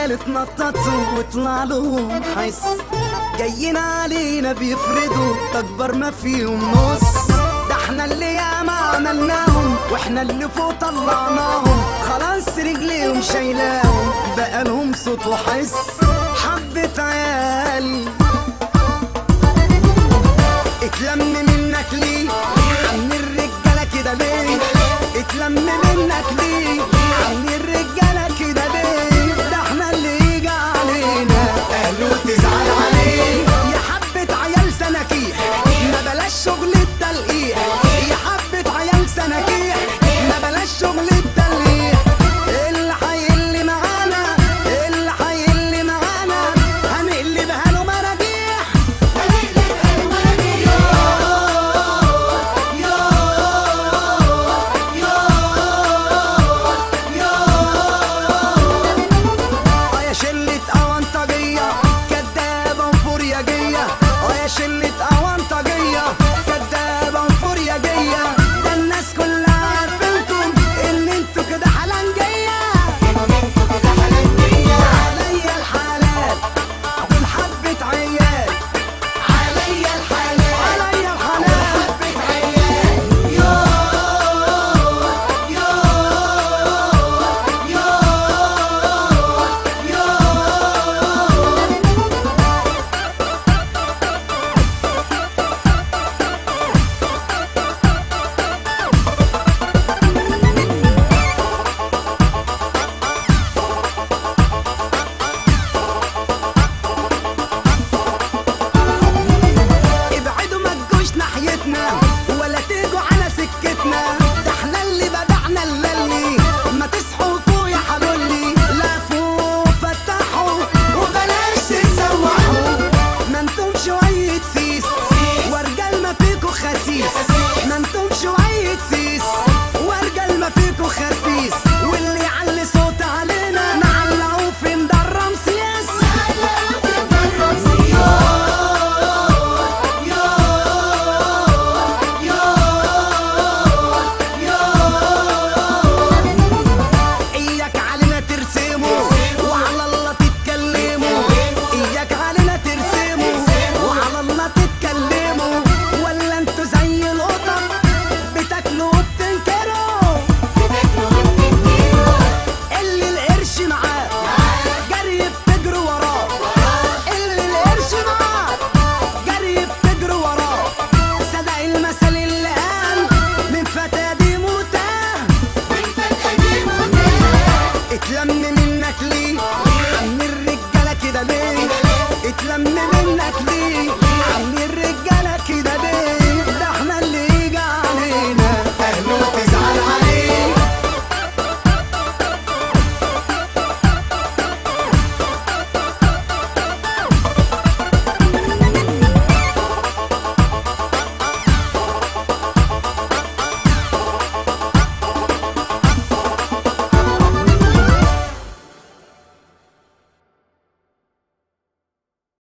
الرجال اتنططوا وطلع لهم حس جايين علينا بيفردوا اكبر ما فيهم نص ده احنا اللي ياما عملناهم واحنا اللي فوق طلعناهم خلاص رجليهم شايلاهم بقى لهم صوت وحس حبة عيال اتلم منك ليه عم الرجاله كده ليه اتلم منك ليه عم الرجاله كده ليه